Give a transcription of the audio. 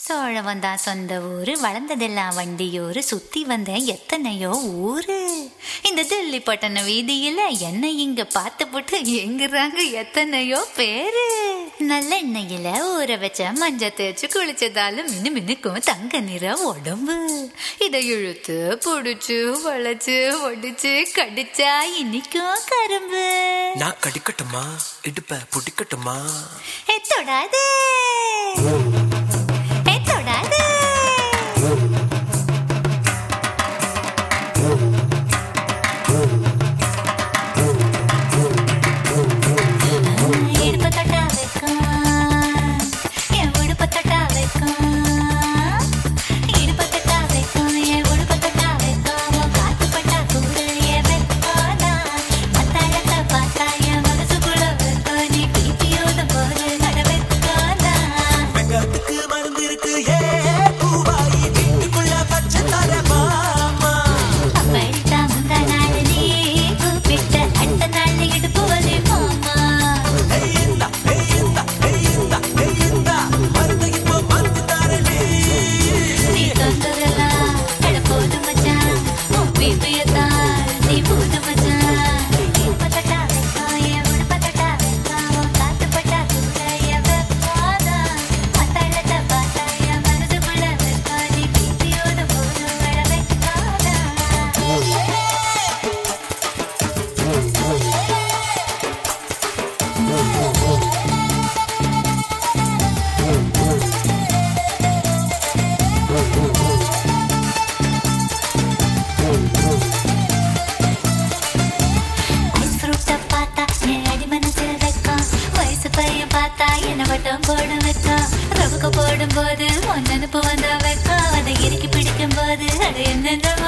சோழ வந்தா சொந்த ஊரு வளர்ந்ததெல்லாம் வண்டியூரு சுத்தி வந்தேன் எத்தனையோ ஊரு இந்த தில்லி பட்டண வீதியில என்ன இங்க பார்த்து போட்டு எங்குறாங்க எத்தனையோ பேரு நல்லெண்ணெயில ஊற வச்ச மஞ்ச தேய்ச்சு குளிச்சதால மினு மினுக்கும் தங்க நிற உடம்பு இதை இழுத்து புடிச்சு வளைச்சு ஒடிச்சு கடிச்சா இனிக்கும் கரும்பு நான் கடிக்கட்டுமா இடுப்ப புடிக்கட்டுமா ஏ தொடாதே ஏ தொடாதே இடுப்பு தொட்டா வைக்கும் என் உடுப்பு தொட்டா வைக்கும் இடுப்பு தொட்டா வைக்கும் என் உடுப்பு தொட்டா வைக்கும் உன் காத்து பட்டா கூட என் வெக்கோதா மத்தாயத்தை பார்த்தா என் மனசுக்குள்ள வைக்கும் நீ பிபியோத போது நட வைக்கோதா வெங்கத்துக்கு மருந்து இருக்கு ஏ பூவாயி வீட்டுக்குள்ள பச்சை தர மாமா அப்படித்தா முந்தா நாள் நீ கூப்பிட்ட அடுத்த நாள் இடுப்பு வலி மாமா ஏய் இந்தா, ஏய் இந்தா, ஏய் இந்தா, ஏய் இந்தா. மருந்து இப்போ மருந்து தரடி. நீ தொந்ததெல்லாம் எட போது மச்சான் உன் பிபியத்தான் நீ போது மச்சான் இப்ப தட்டா வைக்கும் என் உடுப்ப தட்டா வைக்கும் உன் காத்து பட்டா கூட என் வெப்பாதா மத்தாளத்தை பார்த்தா என் மனசுக்குள்ள வைக்கும் நீ பிபியோட போது வர வைக்காதா ஐஸ் ஃப்ரூட்டை பார்த்தா என் அடி மனசில் வைக்கும் வயசு பையன் பார்த்தா என்ன வட்டம் போட வைக்கும் ரவுக்க போடும்போது ஒன் நினப்பு வந்தா வைக்கும் அதை இறுக்கி பிடிக்கும் போது அது என்னென்ன